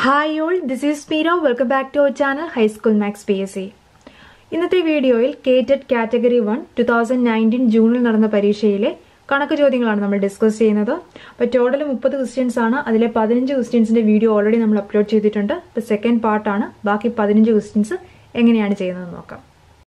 hi all this is Meera welcome back to our channel high school maths P S C ഇന്നത്തെ വീഡിയോയിൽ KTET category one two thousand nineteen ജൂണിൽ നടന്ന പരീക്ഷയിലെ കണക്ക് ചോദ്യങ്ങളാണ് നമ്മൾ ഡിസ്കസ് ചെയ്യുന്നത് അപ്പോൾ ടോട്ടൽ മുപ്പത് ക്വസ്റ്റ്യൻസ് ആണ് അതിലെ പതിനഞ്ച് ക്വസ്റ്റ്യൻസിന്റെ വീഡിയോ ഓൾറെഡി നമ്മൾ അപ്ലോഡ് ചെയ്തിട്ടുണ്ട് ഇപ്പോൾ സെക്കൻഡ് പാർട്ടാണ് ബാക്കി പതിനഞ്ച് ക്വസ്റ്റ്യൻസ് എങ്ങനെയാണ് ചെയ്യുന്നത് നോക്കാം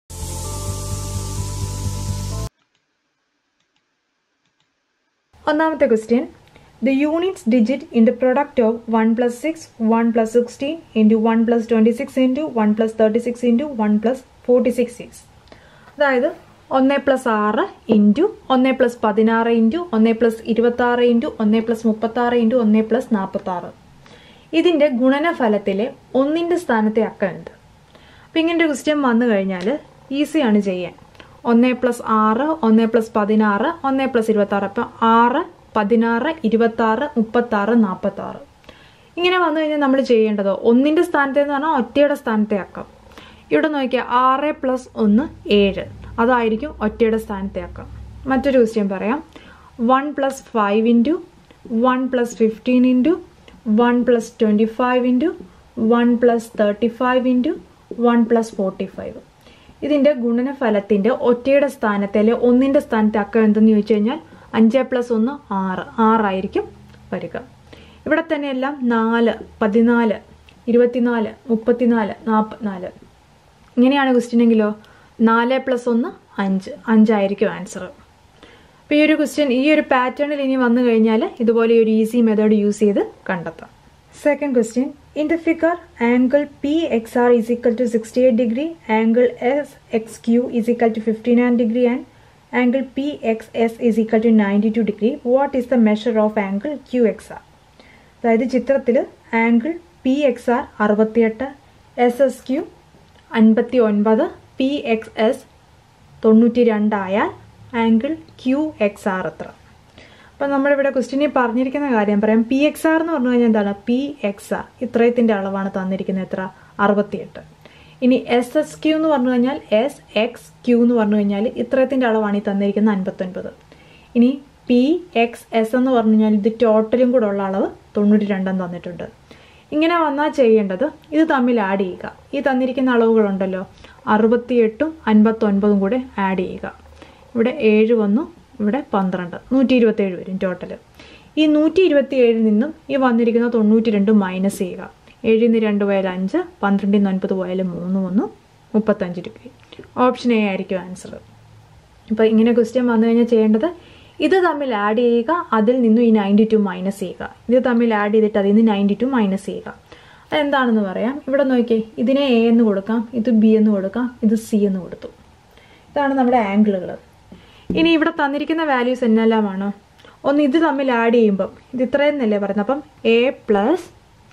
ഒന്നാമത്തെ question the units digit in the product of one plus six one plus sixteen into one plus twenty six into one plus thirty six into one plus forty six six അതായത് ഒന്ന് plus ആറ് into ഒന്ന് plus പതിനാറ് into ഒന്ന് plus ഇരുപത്തി ആറ് into ഒന്ന് plus മുപ്പത്തി ആറ് ഇൻറ്റു ഒന്ന് പ്ലസ് നാൽപ്പത്തി ആറ് ഇതിൻ്റെ ഗുണനഫലത്തിലെ ഒന്നിൻ്റെ സ്ഥാനത്തെ അക്കമുണ്ട് അപ്പം ഇങ്ങനെ ഒരു ക്വസ്റ്റ്യൻ വന്നു കഴിഞ്ഞാൽ ഈസിയാണ് ചെയ്യാൻ ഒന്ന് പ്ലസ് ആറ് ഒന്ന് പ്ലസ് പതിനാറ് ഒന്ന് പ്ലസ് ഇരുപത്തി ആറ് അപ്പം ആറ് പതിനാറ് ഇരുപത്തി ആറ് മുപ്പത്തി ആറ് നാൽപ്പത്തി ആറ് ഇങ്ങനെ വന്നു കഴിഞ്ഞാൽ നമ്മൾ ചെയ്യേണ്ടത് ഒന്നിൻ്റെ സ്ഥാനത്തെ എന്ന് പറഞ്ഞാൽ ഒറ്റയുടെ സ്ഥാനത്തെ ആക്കാം ഇവിടെ നോക്കിയാൽ ആറ് പ്ലസ് ഒന്ന് ഏഴ് അതായിരിക്കും ഒറ്റയുടെ സ്ഥാനത്തെ ആക്കാം മറ്റൊരു ക്വസ്റ്റ്യൻ പറയാം one plus five into one plus fifteen into one plus twenty five into one plus thirty five into one plus forty five ഇതിൻ്റെ ഗുണനഫലത്തിൻ്റെ ഒറ്റയുടെ സ്ഥാനത്തെ അല്ലെ ഒന്നിൻ്റെ സ്ഥാനത്തെ അക്കം എന്തെന്ന് ചോദിച്ചു കഴിഞ്ഞാൽ അഞ്ച് പ്ലസ് ഒന്ന് ആറ് ആറായിരിക്കും വരിക ഇവിടെ തന്നെയെല്ലാം നാല് പതിനാല് ഇരുപത്തിനാല് മുപ്പത്തിനാല് നാൽപ്പത്തിനാല് ഇങ്ങനെയാണ് ക്വസ്റ്റ്യനെങ്കിലോ നാല് പ്ലസ് ഒന്ന് അഞ്ച് അഞ്ചായിരിക്കും ആൻസർ അപ്പോൾ ഈ ഒരു ക്വസ്റ്റ്യൻ ഈ ഒരു പാറ്റേണിൽ ഇനി വന്നു കഴിഞ്ഞാൽ ഇതുപോലെ ഒരു ഈസി മെത്തേഡ് യൂസ് ചെയ്ത് കണ്ടെത്താം second question in the figure angle P X R is equal to sixty eight degree angle S X Q is equal to fifty nine degree and angle P X S is equal to ninety two degree what is the measure of angle Q X R അതായത് ചിത്രത്തിൽ angle P X R അറുപത്തിയെട്ട് S S Q അൻപത്തി ഒൻപത് P X S തൊണ്ണൂറ്റി രണ്ടായാൽ angle Q X R എത്ര അപ്പം നമ്മളിവിടെ ക്വസ്റ്റ്യനിൽ പറഞ്ഞിരിക്കുന്ന കാര്യം പറയാം പി എക്സ് ആർ എന്ന് പറഞ്ഞു കഴിഞ്ഞാൽ എന്താണ് പി എക്സ് ആർ ഇത്രയത്തിൻ്റെ അളവാണ് തന്നിരിക്കുന്നത് എത്ര അറുപത്തിയെട്ട് ഇനി എസ് എസ് ക്യൂ എന്ന് പറഞ്ഞു കഴിഞ്ഞാൽ എസ് എക്സ് ക്യൂ എന്ന് പറഞ്ഞു കഴിഞ്ഞാൽ ഇത്രയത്തിൻ്റെ അളവാണ് ഈ തന്നിരിക്കുന്നത് അൻപത്തൊൻപത് ഇനി പി എക്സ് എസ് എന്ന് പറഞ്ഞു കഴിഞ്ഞാൽ ഇത് ടോട്ടലും കൂടെ ഉള്ള അളവ് തൊണ്ണൂറ്റി രണ്ടെന്ന് തന്നിട്ടുണ്ട് ഇങ്ങനെ വന്നാൽ ചെയ്യേണ്ടത് ഇത് തമ്മിൽ ആഡ് ചെയ്യുക ഈ തന്നിരിക്കുന്ന അളവുകളുണ്ടല്ലോ അറുപത്തിയെട്ടും അൻപത്തൊൻപതും കൂടെ ആഡ് ചെയ്യുക ഇവിടെ ഏഴ് വന്നു ഇവിടെ പന്ത്രണ്ട് നൂറ്റി ഇരുപത്തേഴ് വരും ടോട്ടൽ ഈ നൂറ്റി ഇരുപത്തി ഏഴിൽ നിന്നും ഈ വന്നിരിക്കുന്ന തൊണ്ണൂറ്റി രണ്ട് മൈനസ് ചെയ്യുക ഏഴിൽ നിന്ന് രണ്ട് പോയാൽ അഞ്ച് പന്ത്രണ്ടിൽ നിന്ന് ഒൻപത് പോയാൽ മൂന്ന് വന്നു മുപ്പത്തഞ്ച് ഡിഗ്രി ഓപ്ഷൻ എ ആയിരിക്കും ആൻസർ അപ്പോൾ ഇങ്ങനെ ക്വസ്റ്റ്യൻ വന്നു കഴിഞ്ഞാൽ ചെയ്യേണ്ടത് ഇത് തമ്മിൽ ആഡ് ചെയ്യുക അതിൽ നിന്നും ഈ നയൻറ്റി ടു മൈനസ് ചെയ്യുക ഇത് തമ്മിൽ ആഡ് ചെയ്തിട്ട് അതിൽ നിന്ന് നയൻറ്റി ടു മൈനസ് ചെയ്യുക അതെന്താണെന്ന് പറയാം ഇവിടെ നോക്കിയേ ഇതിനെ എ എന്ന് കൊടുക്കാം ഇത് ബി എന്ന് കൊടുക്കാം ഇത് സി എന്ന് കൊടുത്തു ഇതാണ് നമ്മുടെ ആംഗിളുകൾ ഇനി ഇവിടെ തന്നിരിക്കുന്ന വാല്യൂസ് എന്നെല്ലാമാണ് ഒന്ന് ഇത് തമ്മിൽ ആഡ് ചെയ്യുമ്പം ഇത് ഇത്രയെന്നല്ലേ പറയുന്നത് അപ്പം A plus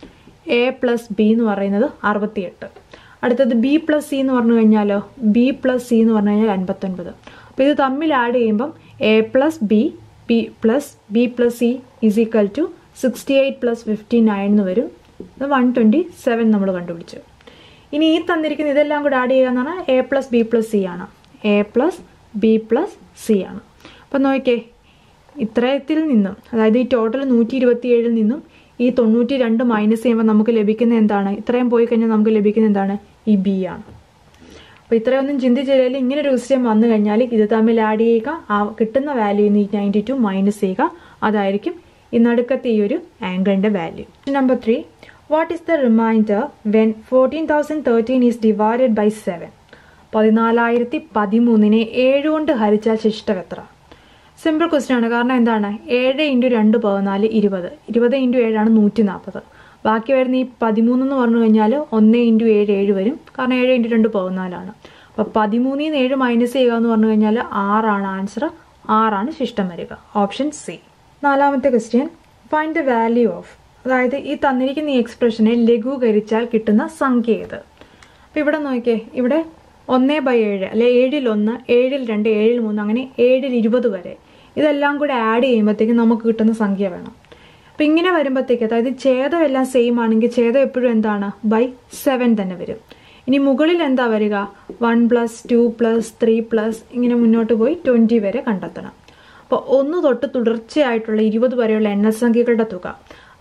A plus B എന്ന് പറയുന്നത് അറുപത്തിയെട്ട് അടുത്തത് ബി പ്ലസ് സി എന്ന് പറഞ്ഞു കഴിഞ്ഞാലോ ബി പ്ലസ് സി എന്ന് പറഞ്ഞു കഴിഞ്ഞാൽ അൻപത്തൊൻപത് അപ്പോൾ ഇത് തമ്മിൽ ആഡ് ചെയ്യുമ്പം A plus B B plus B plus C is equal to sixty eight plus fifty nine എന്ന് വരും ഇത് വൺ ട്വൻറ്റി സെവൻ നമ്മൾ കണ്ടുപിടിച്ചു ഇനി ഈ തന്നിരിക്കുന്ന ഇതെല്ലാം കൂടെ ആഡ് ചെയ്യുക എന്ന് പറഞ്ഞാൽ A plus B plus C ആണ് A plus B plus C ആണ് അപ്പം നോക്കിയേ ഇത്രയത്തിൽ നിന്നും അതായത് ഈ ടോട്ടൽ നൂറ്റി ഇരുപത്തി ഏഴിൽ നിന്നും ഈ തൊണ്ണൂറ്റി രണ്ട് മൈനസ് ചെയ്യുമ്പോൾ നമുക്ക് ലഭിക്കുന്ന എന്താണ് ഇത്രയും പോയി കഴിഞ്ഞാൽ നമുക്ക് ലഭിക്കുന്ന എന്താണ് ഈ ബി ആണ് അപ്പോൾ ഇത്രയൊന്നും ചിന്തിച്ചില്ലെങ്കിൽ ഇങ്ങനെ ഒരു ക്വസ്റ്റ്യൻ വന്നു കഴിഞ്ഞാൽ ഇത് തമ്മിൽ ആഡ് ചെയ്യുക ആ കിട്ടുന്ന വാല്യൂ ഈ നയൻറ്റി ടു മൈനസ് ചെയ്യുക അതായിരിക്കും ഈ നടുക്കത്തെ ഈ ഒരു ആംഗിളിൻ്റെ value number three what is the remainder when fourteen thousand thirteen is divided by seven പതിനാലായിരത്തി പതിമൂന്നിനെ ഏഴ് കൊണ്ട് ഹരിച്ചാൽ ശിഷ്ടം എത്ര സിമ്പിൾ ക്വസ്റ്റ്യൻ ആണ് കാരണം എന്താണ് ഏഴ് ഇൻറ്റു രണ്ട് പതിനാല് ഇരുപത് ഇരുപത് ഇൻറ്റു ഏഴാണ് നൂറ്റി നാൽപ്പത് ബാക്കി വരുന്ന ഈ പതിമൂന്ന് എന്ന് പറഞ്ഞു കഴിഞ്ഞാൽ ഒന്ന് ഇൻറ്റു ഏഴ് ഏഴ് വരും കാരണം ഏഴ് ഇൻറ്റു രണ്ട് പതിനാലാണ് അപ്പോൾ പതിമൂന്നിൽ നിന്ന് ഏഴ് മൈനസ് ചെയ്യുക എന്ന് പറഞ്ഞു കഴിഞ്ഞാൽ ആറാണ് ആൻസർ ആറാണ് ശിഷ്ടം വരിക ഓപ്ഷൻ സി നാലാമത്തെ question find the value of അതായത് ഈ തന്നിരിക്കുന്ന ഈ എക്സ്പ്രഷനെ ലഘൂകരിച്ചാൽ കിട്ടുന്ന സംഖ്യ ഏത് അപ്പോൾ ഇവിടെ നോക്കിയേ ഇവിടെ ഒന്ന് ബൈ ഏഴ് അല്ലെ ഏഴിൽ ഒന്ന് ഏഴിൽ രണ്ട് ഏഴിൽ മൂന്ന് അങ്ങനെ ഏഴിൽ ഇരുപത് വരെ ഇതെല്ലാം കൂടെ ആഡ് ചെയ്യുമ്പോഴത്തേക്കും നമുക്ക് കിട്ടുന്ന സംഖ്യ വേണം അപ്പം ഇങ്ങനെ വരുമ്പോഴത്തേക്ക് അതായത് ഛേദം എല്ലാം സെയിം ആണെങ്കിൽ ഛേദം എപ്പോഴും എന്താണ് ബൈ സെവൻ തന്നെ വരും ഇനി മുകളിൽ എന്താ വരിക one plus two plus three plus ഇങ്ങനെ മുന്നോട്ട് പോയി ട്വൻറ്റി വരെ കണ്ടെത്തണം അപ്പോൾ ഒന്ന് തൊട്ട് തുടർച്ചയായിട്ടുള്ള ഇരുപത് വരെയുള്ള എണ്ണസംഖ്യകളുടെ തുക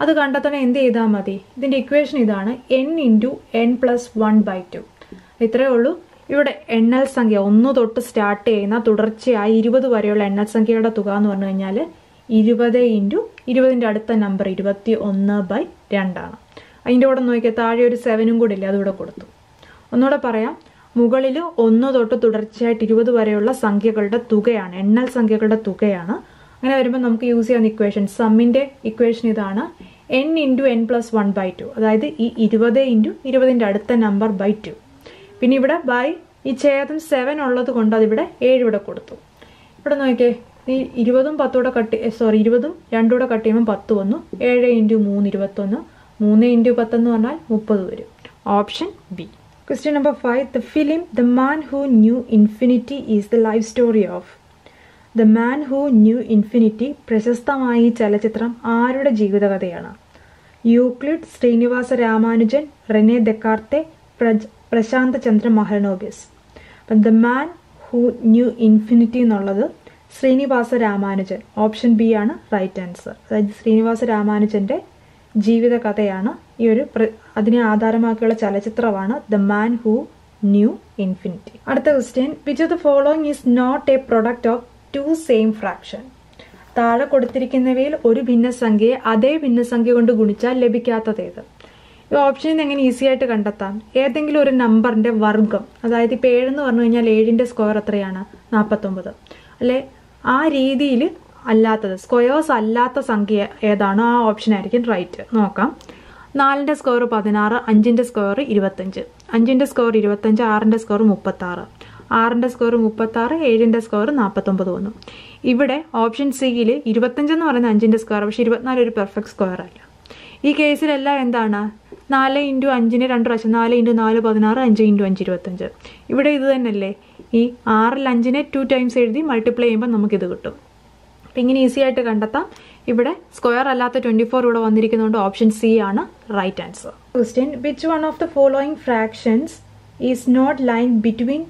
അത് കണ്ടെത്തണം എന്ത് ചെയ്താൽ മതി ഇതിന്റെ ഇക്വേഷൻ ഇതാണ് N into N plus one by two ഇത്രയേ ഉള്ളൂ ഇവിടെ എണ്ണൽ സംഖ്യ ഒന്ന് തൊട്ട് സ്റ്റാർട്ട് ചെയ്യുന്ന തുടർച്ചയായി ഇരുപത് വരെയുള്ള എണ്ണൽ സംഖ്യയുടെ തുക എന്ന് പറഞ്ഞു കഴിഞ്ഞാൽ ഇരുപത് ഇൻറ്റു ഇരുപതിൻ്റെ അടുത്ത നമ്പർ ഇരുപത്തി ഒന്ന് ബൈ രണ്ടാണ് അതിൻ്റെ കൂടെ നോക്കിയാൽ താഴെ ഒരു സെവനും കൂടി ഇല്ല അതുകൂടെ കൊടുത്തു ഒന്നുകൂടെ പറയാം മുകളിൽ ഒന്ന് തൊട്ട് തുടർച്ചയായിട്ട് ഇരുപത് വരെയുള്ള സംഖ്യകളുടെ തുകയാണ് എണ്ണൽ സംഖ്യകളുടെ തുകയാണ് അങ്ങനെ വരുമ്പോൾ നമുക്ക് യൂസ് ചെയ്യാവുന്ന ഇക്വേഷൻ സമ്മിൻ്റെ ഇക്വേഷൻ ഇതാണ് N into N plus one by two അതായത് ഈ ഇരുപത് ഇൻറ്റു ഇരുപതിൻ്റെ അടുത്ത നമ്പർ ബൈ ടു പിന്നെ ഇവിടെ ബൈ ഈ ഛേദം സെവൻ ഉള്ളത് കൊണ്ട് അതിവിടെ ഏഴ് ഇവിടെ കൊടുത്തു ഇവിടെ നോക്കിയേ ഈ ഇരുപതും പത്തൂടെ കട്ട് സോറി ഇരുപതും രണ്ടൂടെ കട്ട് ചെയ്യുമ്പോൾ പത്ത് വന്നു ഏഴ് ഇൻറ്റു മൂന്ന് ഇരുപത്തൊന്ന് മൂന്ന് ഇൻറ്റു പത്തെന്ന് പറഞ്ഞാൽ മുപ്പത് വരും option B question number five the film the man who knew infinity is the life story of the man who knew infinity പ്രശസ്തമായ ഈ ചലച്ചിത്രം ആരുടെ ജീവിതകഥയാണ് Euclid Srinivasa Ramanujan Rene Descartes പ്രജ് പ്രശാന്ത് ചന്ദ്ര മഹലനോബിയസ് അപ്പം the man who knew infinity എന്നുള്ളത് ശ്രീനിവാസ രാമാനുജൻ ഓപ്ഷൻ ബി ആണ് right answer അതായത് ശ്രീനിവാസ രാമാനുജന്റെ ജീവിത കഥയാണ് ഈ ഒരു അതിനെ ആധാരമാക്കിയുള്ള ചലച്ചിത്രമാണ് the man who knew infinity അടുത്ത question which of the following is not a product of two same fraction താഴെ കൊടുത്തിരിക്കുന്നവയിൽ ഒരു ഭിന്നസംഖ്യയെ അതേ ഭിന്നസംഖ്യ കൊണ്ട് ഗുണിച്ചാൽ ലഭിക്കാത്തതേത് ഈ ഓപ്ഷനിൽ നിന്ന് എങ്ങനെ ഈസി ആയിട്ട് കണ്ടെത്താം ഏതെങ്കിലും ഒരു നമ്പറിന്റെ വർഗം അതായത് ഇപ്പോൾ ഏഴെന്ന് പറഞ്ഞു കഴിഞ്ഞാൽ ഏഴിന്റെ സ്ക്വയർ എത്രയാണ് നാൽപ്പത്തൊമ്പത് അല്ലെ ആ രീതിയിൽ അല്ലാത്തത് സ്ക്വയേഴ്സ് അല്ലാത്ത സംഖ്യ ഏതാണോ ആ ഓപ്ഷൻ ആയിരിക്കും റൈറ്റ് നോക്കാം നാലിന്റെ സ്ക്വയർ പതിനാറ് അഞ്ചിന്റെ സ്ക്വയർ ഇരുപത്തഞ്ച് അഞ്ചിന്റെ സ്ക്വയർ ഇരുപത്തഞ്ച് ആറിന്റെ സ്ക്വയർ മുപ്പത്തി ആറ് ആറിന്റെ സ്ക്വയർ മുപ്പത്തി ആറ് ഏഴിന്റെ സ്ക്വയർ നാൽപ്പത്തൊമ്പത് വന്നു ഇവിടെ ഓപ്ഷൻ സിയിൽ ഇരുപത്തഞ്ച് എന്ന് പറയുന്ന അഞ്ചിന്റെ സ്ക്വയർ പക്ഷെ ഇരുപത്തിനാല് ഒരു പെർഫെക്റ്റ് സ്ക്വയർ അല്ല ഈ കേസിലെല്ലാം എന്താണ് നാല് ഇൻറ്റു അഞ്ചിന് രണ്ട് പ്രാവശ്യം നാല് ഇൻറ്റു നാല് പതിനാറ് അഞ്ച് ഇൻറ്റു അഞ്ച് ഇരുപത്തഞ്ച് ഇവിടെ ഇത് തന്നെയല്ലേ ഈ ആറിൽ അഞ്ചിനെ ടു ടൈംസ് എഴുതി മൾട്ടിപ്ലൈ ചെയ്യുമ്പോൾ നമുക്കിത് കിട്ടും അപ്പം ഇങ്ങനെ ഈസി ആയിട്ട് കണ്ടെത്താം ഇവിടെ സ്ക്വയർ അല്ലാത്ത ട്വൻറ്റി ഫോർ ഇവിടെ വന്നിരിക്കുന്നതുകൊണ്ട് ഓപ്ഷൻ സി ആണ് right answer question which one of the following fractions is not line between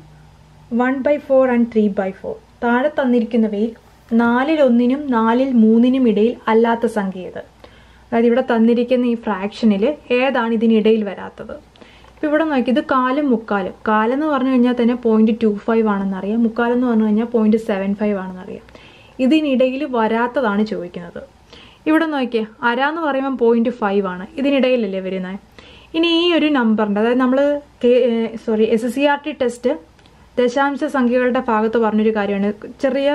one by four and three by four താഴെ തന്നിരിക്കുന്നവയിൽ നാലിൽ ഒന്നിനും നാലിൽ മൂന്നിനും ഇടയിൽ അല്ലാത്ത സംഖ്യ ഇത് അതായത് ഇവിടെ തന്നിരിക്കുന്ന ഈ ഫ്രാക്ഷനിൽ ഏതാണ് ഇതിനിടയിൽ വരാത്തത് ഇപ്പം ഇവിടെ നോക്കി ഇത് കാലും മുക്കാലും കാലെന്ന് പറഞ്ഞു കഴിഞ്ഞാൽ തന്നെ പോയിന്റ് ടു ഫൈവ് ആണെന്നറിയാം മുക്കാലെന്ന് പറഞ്ഞു കഴിഞ്ഞാൽ പോയിന്റ് സെവൻ ഫൈവ് ആണെന്നറിയാം ഇതിനിടയിൽ വരാത്തതാണ് ചോദിക്കുന്നത് ഇവിടെ നോക്കിയേ അര എന്ന് പറയുമ്പോൾ പോയിന്റ് ഫൈവ് ആണ് ഇതിനിടയിലല്ലേ വരുന്നത് ഇനി ഈ ഒരു നമ്പറിൻ്റെ അതായത് നമ്മൾ sorry S S C R T test ദശാംശ സംഖ്യകളുടെ ഭാഗത്ത് പറഞ്ഞൊരു കാര്യമാണ് ചെറിയ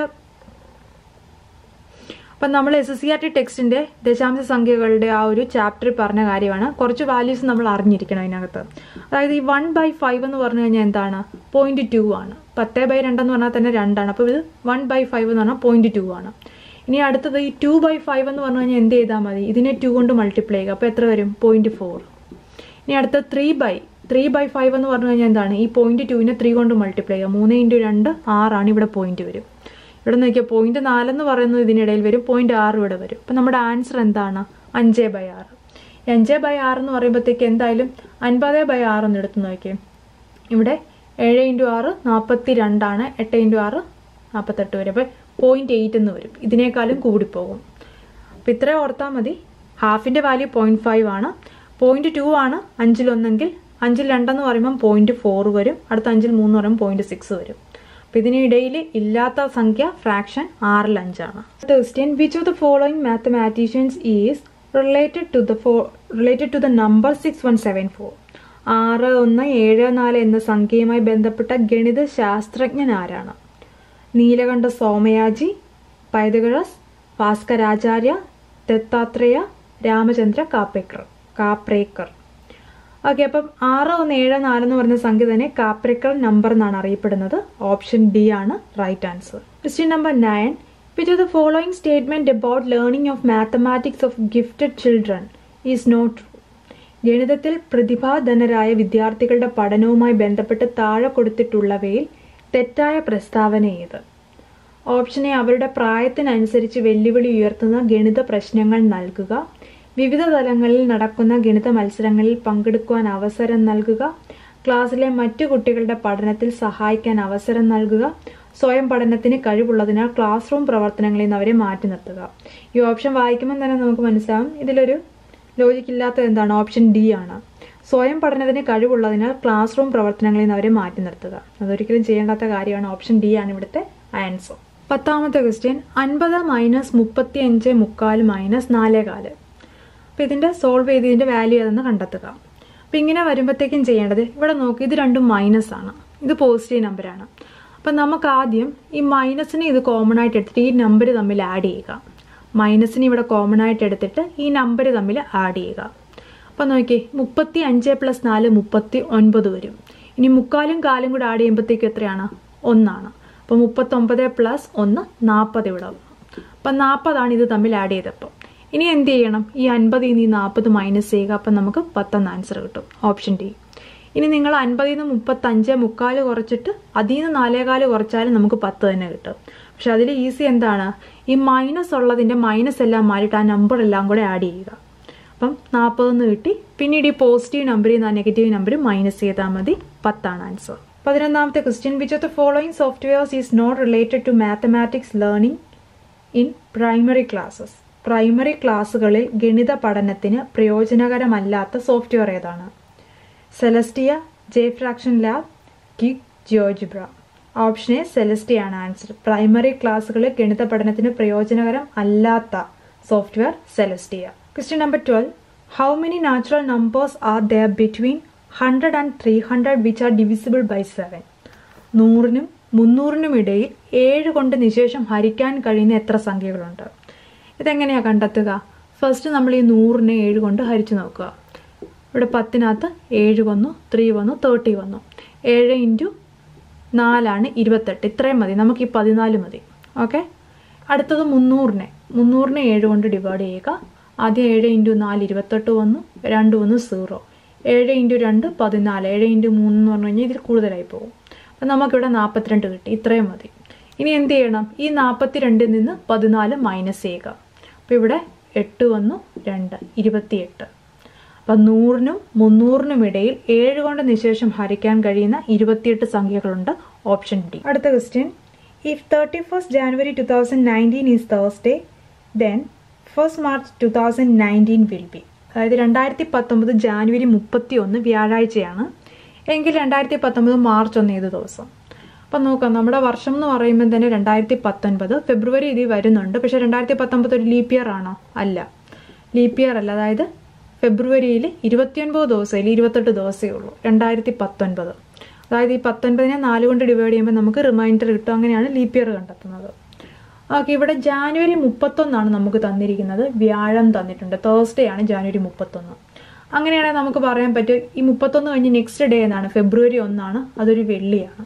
അപ്പം നമ്മൾ S S C R T ടെക്സ്റ്റിന്റെ ദശാംശ സംഖ്യകളുടെ ആ ഒരു ചാപ്റ്ററിൽ പറഞ്ഞ കാര്യമാണ് കുറച്ച് വാല്യൂസ് നമ്മൾ അറിഞ്ഞിരിക്കണം അതിനകത്ത് അതായത് ഈ വൺ ബൈ ഫൈവ് എന്ന് പറഞ്ഞു കഴിഞ്ഞാൽ എന്താണ് പോയിന്റ് ടു ആണ് പത്ത് ബൈ രണ്ടെന്ന് പറഞ്ഞാൽ തന്നെ രണ്ടാണ് അപ്പോൾ ഇത് വൺ ബൈ ഫൈവ് എന്ന് പറഞ്ഞാൽ പോയിന്റ് ടു ആണ് ഇനി അടുത്തത് ഈ ടു ബൈ ഫൈവ് എന്ന് പറഞ്ഞു കഴിഞ്ഞാൽ എന്ത് ചെയ്താൽ മതി ഇതിനെ ടു കൊണ്ട് മൾട്ടിപ്ലൈ ചെയ്യുക അപ്പോൾ എത്ര വരും പോയിന്റ് ഫോർ ഇനി അടുത്ത three by three by five എന്ന് പറഞ്ഞു കഴിഞ്ഞാൽ എന്താണ് ഈ പോയിന്റ് ടുവിനെ ത്രീ കൊണ്ട് മൾട്ടിപ്ലൈ ചെയ്യുക മൂന്ന് ഇൻറ്റു രണ്ട് ആറാണ് ഇവിടെ പോയിന്റ് വരും ഇവിടെ നോക്കിയാൽ പോയിന്റ് നാലെന്ന് പറയുന്നത് ഇതിനിടയിൽ വരും പോയിന്റ് ആറ് ഇവിടെ വരും അപ്പം നമ്മുടെ ആൻസർ എന്താണ് അഞ്ച് ബൈ ആറ് ഈ അഞ്ച് ബൈ ആറ് എന്ന് പറയുമ്പോഴത്തേക്ക് എന്തായാലും അൻപത് ബൈ ആറ് എന്ന് എടുത്ത് നോക്കിയേ ഇവിടെ ഏഴ് ഇൻറ്റു ആറ് നാൽപ്പത്തി രണ്ടാണ് എട്ട് ഇൻറ്റു ആറ് നാൽപ്പത്തെട്ട് വരും അപ്പോൾ പോയിന്റ് എയ്റ്റ് എന്ന് വരും ഇതിനേക്കാളും കൂടിപ്പോകും അപ്പോൾ ഇത്രയും ഓർത്താൽ മതി ഹാഫിൻ്റെ വാല്യൂ പോയിന്റ് ഫൈവ് ആണ് പോയിന്റ് ടു ആണ് അഞ്ചിലൊന്നെങ്കിൽ അഞ്ചിൽ രണ്ടെന്ന് പറയുമ്പം പോയിന്റ് ഫോർ വരും അടുത്ത അഞ്ചിൽ മൂന്ന് പറയുമ്പോൾ പോയിന്റ് സിക്സ് വരും അപ്പം ഇതിനിടയിൽ ഇല്ലാത്ത സംഖ്യ ഫ്രാക്ഷൻ ആറിൽ അഞ്ചാണ് question which of the following mathematicians is related to the four related to the number six one seven four ആറ് ഒന്ന് ഏഴ് നാല് എന്ന സംഖ്യയുമായി ബന്ധപ്പെട്ട ഗണിത ശാസ്ത്രജ്ഞൻ ആരാണ് നീലകണ്ഠ സോമയാജി പൈതകഴസ് ഭാസ്കരാചാര്യ ദത്താത്രേയ രാമചന്ദ്ര കാപ്പേക്കർ കാപ്രേക്കർ ഓക്കെ അപ്പം ആറ് ഒന്ന് ഏഴ് നാല് എന്ന് പറയുന്ന സംഖ്യ തന്നെ കാപ്രിക്കൽ നമ്പർ എന്നാണ് അറിയപ്പെടുന്നത് ഓപ്ഷൻ ഡി ആണ് right answer question number nine which of the following statement about learning of mathematics of gifted children is not true ഗണിതത്തിൽ പ്രതിഭാധനരായ വിദ്യാർത്ഥികളുടെ പഠനവുമായി ബന്ധപ്പെട്ട് താഴെ കൊടുത്തിട്ടുള്ളവയിൽ തെറ്റായ പ്രസ്താവന ഏത് ഓപ്ഷൻ എ അവരുടെ പ്രായത്തിനനുസരിച്ച് വെല്ലുവിളി ഉയർത്തുന്ന ഗണിത പ്രശ്നങ്ങൾ നൽകുക വിവിധ തലങ്ങളിൽ നടക്കുന്ന ഗണിത മത്സരങ്ങളിൽ പങ്കെടുക്കുവാൻ അവസരം നൽകുക ക്ലാസ്സിലെ മറ്റു കുട്ടികളുടെ പഠനത്തിൽ സഹായിക്കാൻ അവസരം നൽകുക സ്വയം പഠനത്തിന് കഴിവുള്ളതിനാൽ ക്ലാസ് റൂം പ്രവർത്തനങ്ങളിൽ നിന്ന് അവരെ മാറ്റി നിർത്തുക ഈ ഓപ്ഷൻ വായിക്കുമ്പോൾ തന്നെ നമുക്ക് മനസ്സിലാവും ഇതിലൊരു ലോജിക് ഇല്ലാത്തത് എന്താണ് ഓപ്ഷൻ ഡി ആണ് സ്വയം പഠനത്തിന് കഴിവുള്ളതിനാൽ ക്ലാസ് റൂം പ്രവർത്തനങ്ങളിൽ നിന്ന് അവരെ മാറ്റി നിർത്തുക അതൊരിക്കലും ചെയ്യേണ്ടാത്ത കാര്യമാണ് ഓപ്ഷൻ ഡി ആണ് ഇവിടുത്തെ ആൻസർ പത്താമത്തെ ക്വസ്റ്റ്യൻ അൻപത് മൈനസ് മുപ്പത്തി അഞ്ച് മുക്കാൽ മൈനസ് നാലേകാല് അപ്പോൾ ഇതിൻ്റെ സോൾവ് ചെയ്ത് ഇതിൻ്റെ വാല്യൂ ഏതെന്ന് കണ്ടെത്തുക അപ്പോൾ ഇങ്ങനെ വരുമ്പോഴത്തേക്കും ചെയ്യേണ്ടത് ഇവിടെ നോക്കി ഇത് രണ്ടും മൈനസ് ആണ് ഇത് പോസിറ്റീവ് നമ്പറാണ് അപ്പം നമുക്ക് ആദ്യം ഈ മൈനസിനെ ഇത് കോമൺ ആയിട്ട് എടുത്തിട്ട് ഈ നമ്പർ തമ്മിൽ ആഡ് ചെയ്യുക മൈനസിനെ ഇവിടെ കോമൺ ആയിട്ട് എടുത്തിട്ട് ഈ നമ്പർ തമ്മിൽ ആഡ് ചെയ്യുക അപ്പം നോക്കിയേ മുപ്പത്തി അഞ്ച് പ്ലസ് നാല് മുപ്പത്തി ഒൻപത് വരും ഇനി മുക്കാലും കാലും കൂടെ ആഡ് ചെയ്യുമ്പോഴത്തേക്കും എത്രയാണ് ഒന്നാണ് അപ്പോൾ മുപ്പത്തൊമ്പത് പ്ലസ് ഒന്ന് നാൽപ്പത് ഇവിടെ വന്നു അപ്പം നാൽപ്പതാണ് ഇത് തമ്മിൽ ആഡ് ചെയ്തപ്പോൾ ഇനി എന്ത് ചെയ്യണം ഈ അൻപതിൽ നിന്ന് ഈ നാൽപ്പത് മൈനസ് ചെയ്യുക അപ്പം നമുക്ക് പത്തെന്ന് ആൻസർ കിട്ടും ഓപ്ഷൻ ഡി ഇനി നിങ്ങൾ അൻപതിൽ നിന്ന് മുപ്പത്തഞ്ച് മുക്കാല് കുറച്ചിട്ട് അതിൽ നിന്ന് നാലേകാല് കുറച്ചാലും നമുക്ക് പത്ത് തന്നെ കിട്ടും പക്ഷെ അതിൽ ഈസി എന്താണ് ഈ മൈനസ് ഉള്ളതിൻ്റെ മൈനസ് എല്ലാം മാറിയിട്ട് ആ നമ്പർ എല്ലാം കൂടെ ആഡ് ചെയ്യുക അപ്പം നാൽപ്പതെന്ന് കിട്ടി പിന്നീട് ഈ പോസിറ്റീവ് നമ്പറിൽ നിന്ന് ആ നെഗറ്റീവ് നമ്പർ മൈനസ് ചെയ്താൽ മതി പത്താണ് ആൻസർ പതിനൊന്നാമത്തെ question which of the following softwares is not related to mathematics learning in primary classes primary ക്ലാസ്സുകളിൽ ഗണിത പഠനത്തിന് പ്രയോജനകരമല്ലാത്ത സോഫ്റ്റ്വെയർ ഏതാണ് Celestia J fraction lab Kig GeoGebra option A സെലസ്റ്റിയാണ് ആൻസർ പ്രൈമറി ക്ലാസ്സുകളിൽ ഗണിത പഠനത്തിന് പ്രയോജനകരം അല്ലാത്ത software Celestia question number twelve how many natural numbers are there between hundred and three hundred which are divisible by seven നൂറിനും മുന്നൂറിനും ഇടയിൽ ഏഴ് കൊണ്ട് നിശേഷം ഹരിക്കാൻ കഴിയുന്ന എത്ര സംഖ്യകളുണ്ട് ഇതെങ്ങനെയാണ് കണ്ടെത്തുക ഫസ്റ്റ് നമ്മൾ ഈ നൂറിനെ ഏഴ് കൊണ്ട് ഹരിച്ചു നോക്കുക ഇവിടെ പത്തിനകത്ത് ഏഴ് വന്നു ത്രീ വന്നു തേർട്ടി വന്നു ഏഴ് ഇൻറ്റു നാലാണ് ഇരുപത്തെട്ട് ഇത്രയും മതി നമുക്ക് ഈ പതിനാല് മതി ഓക്കെ അടുത്തത് മുന്നൂറിനെ മുന്നൂറിനെ ഏഴ് കൊണ്ട് ഡിവൈഡ് ചെയ്യുക ആദ്യം ഏഴ് ഇൻറ്റു നാല് ഇരുപത്തെട്ട് വന്നു രണ്ട് വന്നു സീറോ ഏഴ് ഇൻറ്റു രണ്ട് പതിനാല് ഏഴ് ഇൻറ്റു മൂന്ന് എന്ന് പറഞ്ഞു കഴിഞ്ഞാൽ ഇതിൽ കൂടുതലായി പോകും അപ്പം നമുക്കിവിടെ നാൽപ്പത്തിരണ്ട് കിട്ടി ഇത്രയും മതി ഇനി എന്ത് ചെയ്യണം ഈ നാൽപ്പത്തി രണ്ടിൽ നിന്ന് പതിനാല് മൈനസ് ചെയ്യുക അപ്പോൾ ഇവിടെ എട്ട് വന്നു രണ്ട് ഇരുപത്തിയെട്ട് അപ്പം നൂറിനും മുന്നൂറിനും ഇടയിൽ ഏഴ് കൊണ്ട് നിശേഷം ഹരിക്കാൻ കഴിയുന്ന ഇരുപത്തിയെട്ട് സംഖ്യകളുണ്ട് ഓപ്ഷൻ ഡി അടുത്ത question if thirty first January two thousand nineteen is Thursday then first March two thousand nineteen will be അതായത് രണ്ടായിരത്തി പത്തൊമ്പത് ജാനുവരി മുപ്പത്തി ഒന്ന് വ്യാഴാഴ്ചയാണ് എങ്കിൽ രണ്ടായിരത്തി പത്തൊമ്പത് മാർച്ച് ഒന്ന് ഏത് ദിവസം അപ്പം നോക്കാം നമ്മുടെ വർഷം എന്ന് പറയുമ്പോൾ തന്നെ രണ്ടായിരത്തി പത്തൊൻപത് ഫെബ്രുവരി ഇതിൽ വരുന്നുണ്ട് പക്ഷേ രണ്ടായിരത്തി പത്തൊമ്പത് ഒരു ലീപ്പ് ഇയർ ആണോ അല്ല ലീപ്പ് ഇയർ അല്ല അതായത് ഫെബ്രുവരിയിൽ ഇരുപത്തിയൊൻപത് ദിവസത്തിൽ ഇരുപത്തെട്ട് ദിവസമേ ഉള്ളൂ രണ്ടായിരത്തി പത്തൊൻപത് അതായത് ഈ പത്തൊൻപതിനെ നാല് കൊണ്ട് ഡിവൈഡ് ചെയ്യുമ്പോൾ നമുക്ക് റിമൈൻഡർ കിട്ടും അങ്ങനെയാണ് ലീപ്പ് ഇയർ കണ്ടെത്തുന്നത് ഓക്കെ ഇവിടെ ജാനുവരി മുപ്പത്തൊന്നാണ് നമുക്ക് തന്നിരിക്കുന്നത് വ്യാഴം തന്നിട്ടുണ്ട് തേഴ്സ്ഡേ ആണ് ജാനുവരി മുപ്പത്തൊന്ന് അങ്ങനെയാണെങ്കിൽ നമുക്ക് പറയാൻ പറ്റും ഈ മുപ്പത്തൊന്ന് കഴിഞ്ഞ് നെക്സ്റ്റ് ഡേ എന്നാണ് ഫെബ്രുവരി ഒന്നാണ് അതൊരു വെള്ളിയാണ്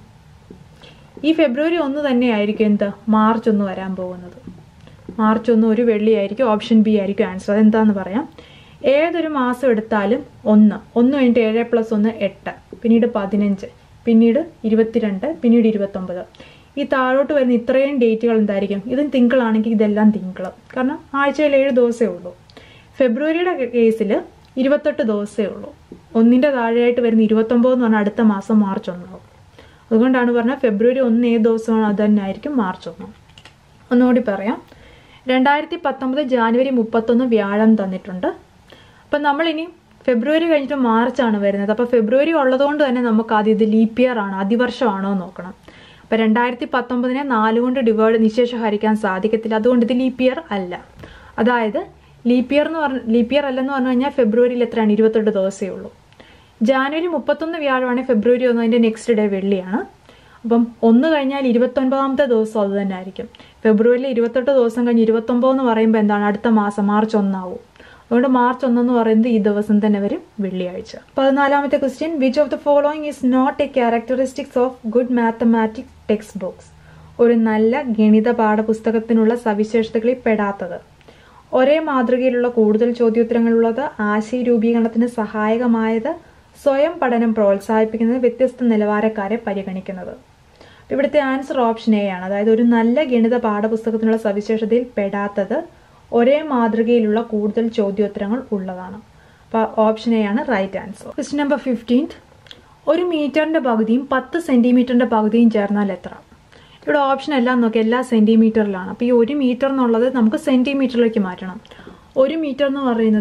ഈ ഫെബ്രുവരി ഒന്ന് തന്നെയായിരിക്കും എന്ത് മാർച്ച് ഒന്ന് വരാൻ പോകുന്നത് മാർച്ച് ഒന്ന് ഒരു വെള്ളിയായിരിക്കും ഓപ്ഷൻ ബി ആയിരിക്കും ആൻസർ അതെന്താന്ന് പറയാം ഏതൊരു മാസം എടുത്താലും ഒന്ന് ഒന്ന് കഴിഞ്ഞിട്ട് ഏഴ് പ്ലസ് ഒന്ന് എട്ട് പിന്നീട് പതിനഞ്ച് പിന്നീട് ഇരുപത്തിരണ്ട് പിന്നീട് ഇരുപത്തൊമ്പത് ഈ താഴോട്ട് വരുന്ന ഇത്രയും ഡേറ്റുകൾ എന്തായിരിക്കും ഇതും തിങ്കളാണെങ്കിൽ ഇതെല്ലാം തിങ്കൾ കാരണം ആഴ്ചയിൽ ഏഴ് ദിവസമേ ഉള്ളൂ ഫെബ്രുവരിയുടെ കേസിൽ ഇരുപത്തെട്ട് ദിവസമേ ഉള്ളൂ ഒന്നിൻ്റെ താഴെയായിട്ട് വരുന്ന ഇരുപത്തൊമ്പത് എന്ന് പറഞ്ഞാൽ അടുത്ത മാസം മാർച്ച് ഒന്നാവും അതുകൊണ്ടാണ് പറഞ്ഞത് ഫെബ്രുവരി ഒന്ന് ഏത് ദിവസമാണ് അത് തന്നെ ആയിരിക്കും മാർച്ച് ഒന്ന് ഒന്നുകൂടി പറയാം രണ്ടായിരത്തി പത്തൊമ്പത് ജാനുവരി മുപ്പത്തൊന്ന് വ്യാഴം തന്നിട്ടുണ്ട് അപ്പം നമ്മളിനി ഫെബ്രുവരി കഴിഞ്ഞിട്ട് മാർച്ചാണ് വരുന്നത് അപ്പോൾ ഫെബ്രുവരി ഉള്ളതുകൊണ്ട് തന്നെ നമുക്ക് ആദ്യം ഇത് ലീപ്പ് ഇയർ ആണ് അതിവർഷമാണോ എന്ന് നോക്കണം അപ്പോൾ രണ്ടായിരത്തി പത്തൊമ്പതിനെ നാല് കൊണ്ട് ഡിവൈഡ് നിശേഷം ഹരിക്കാൻ സാധിക്കത്തില്ല അതുകൊണ്ട് ഇത് ലീപ്പ് ഇയർ അല്ല അതായത് ലീപ്പ് ഇയർ എന്ന് പറഞ്ഞ ലീപ്പ് ഇയർ അല്ലെന്ന് പറഞ്ഞു കഴിഞ്ഞാൽ ഫെബ്രുവരിയിൽ എത്രയാണ് ഇരുപത്തെട്ട് ദിവസമേ ഉള്ളൂ ജാനുവരി മുപ്പത്തൊന്ന് വ്യാഴമാണ് ഫെബ്രുവരി ഒന്ന് അതിൻ്റെ നെക്സ്റ്റ് ഡേ വെള്ളിയാണ് അപ്പം ഒന്ന് കഴിഞ്ഞാൽ ഇരുപത്തൊൻപതാമത്തെ ദിവസം അത് തന്നെ ആയിരിക്കും ഫെബ്രുവരിയിൽ ഇരുപത്തെട്ട് ദിവസം കഴിഞ്ഞ് ഇരുപത്തൊമ്പത് എന്ന് പറയുമ്പോൾ എന്താണ് അടുത്ത മാസം മാർച്ച് ഒന്നാവും അതുകൊണ്ട് മാർച്ച് ഒന്നെന്ന് പറയുന്നത് ഈ ദിവസം തന്നെ വരും വെള്ളിയാഴ്ച പതിനാലാമത്തെ question which of the following is not a characteristics of good mathematics text books ഒരു നല്ല ഗണിത പാഠപുസ്തകത്തിനുള്ള സവിശേഷതകളിൽ പെടാത്തത് ഒരേ മാതൃകയിലുള്ള കൂടുതൽ ചോദ്യോത്തരങ്ങളുള്ളത് ആശയ രൂപീകരണത്തിന് സഹായകമായത് സ്വയം പഠനം പ്രോത്സാഹിപ്പിക്കുന്നത് വ്യത്യസ്ത നിലവാരക്കാരെ പരിഗണിക്കുന്നത് ഇവിടുത്തെ ആൻസർ ഓപ്ഷൻ എ ആണ് അതായത് ഒരു നല്ല ഗണിത പാഠപുസ്തകത്തിനുള്ള സവിശേഷതയിൽ പെടാത്തത് ഒരേ മാതൃകയിലുള്ള കൂടുതൽ ചോദ്യോത്തരങ്ങൾ ഉള്ളതാണ് അപ്പോൾ ഓപ്ഷൻ എ ആണ് right answer question number fifteenth ഒരു മീറ്ററിന്റെ പകുതിയും പത്ത് സെന്റിമീറ്ററിന്റെ പകുതിയും ചേർന്നാൽ എത്ര ഇവിടെ ഓപ്ഷൻ എല്ലാം നോക്കി എല്ലാ സെന്റിമീറ്ററിലാണ് അപ്പോൾ ഈ ഒരു മീറ്റർ എന്നുള്ളത് നമുക്ക് സെന്റിമീറ്ററിലേക്ക് മാറ്റണം ഒരു മീറ്റർ എന്ന് പറയുന്നത്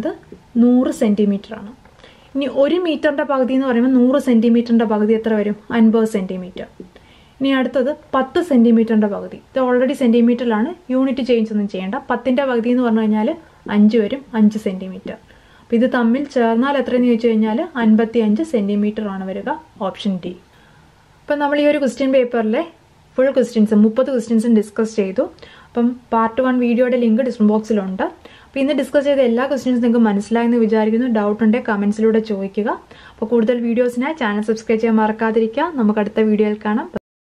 നൂറ് സെൻറ്റിമീറ്റർ ആണ് ഇനി ഒരു മീറ്ററിൻ്റെ പകുതി എന്ന് പറയുമ്പോൾ നൂറ് സെൻറ്റിമീറ്ററിൻ്റെ പകുതി എത്ര വരും അൻപത് സെൻറ്റിമീറ്റർ ഇനി അടുത്തത് പത്ത് സെൻറ്റിമീറ്ററിൻ്റെ പകുതി ഇത് ഓൾറെഡി സെൻറ്റിമീറ്ററിലാണ് യൂണിറ്റ് ചേഞ്ച് ഒന്നും ചെയ്യേണ്ട പത്തിൻ്റെ പകുതി എന്ന് പറഞ്ഞു കഴിഞ്ഞാൽ അഞ്ച് വരും അഞ്ച് സെൻറ്റിമീറ്റർ അപ്പോൾ ഇത് തമ്മിൽ ചേർന്നാൽ എത്രയെന്ന് ചോദിച്ചു കഴിഞ്ഞാൽ അൻപത്തി അഞ്ച് സെൻറ്റിമീറ്റർ ആണ് വരിക ഓപ്ഷൻ ഡി അപ്പം നമ്മൾ ഈ ഒരു ക്വസ്റ്റ്യൻ പേപ്പറിലെ ഫുൾ ക്വസ്റ്റ്യൻസ് മുപ്പത് ക്വസ്റ്റ്യൻസും ഡിസ്കസ് ചെയ്തു അപ്പം പാർട്ട് വൺ വീഡിയോയുടെ ലിങ്ക് ഡിസ്ക്രിപ്ഷൻ ബോക്സിലുണ്ട് അപ്പോൾ ഇന്ന് ഡിസ്കസ് ചെയ്ത എല്ലാ ക്വസ്റ്റ്യൻസും നിങ്ങൾക്ക് മനസ്സിലായെന്ന് വിചാരിക്കുന്നു ഡൗട്ട് ഉണ്ടെങ്കിൽ കമൻസിലൂടെ ചോദിക്കുക അപ്പോൾ കൂടുതൽ വീഡിയോസിനായി ചാനൽ സബ്സ്ക്രൈബ് ചെയ്യാൻ മറക്കാതിരിക്കുക നമുക്ക് അടുത്ത വീഡിയോയിൽ കാണാം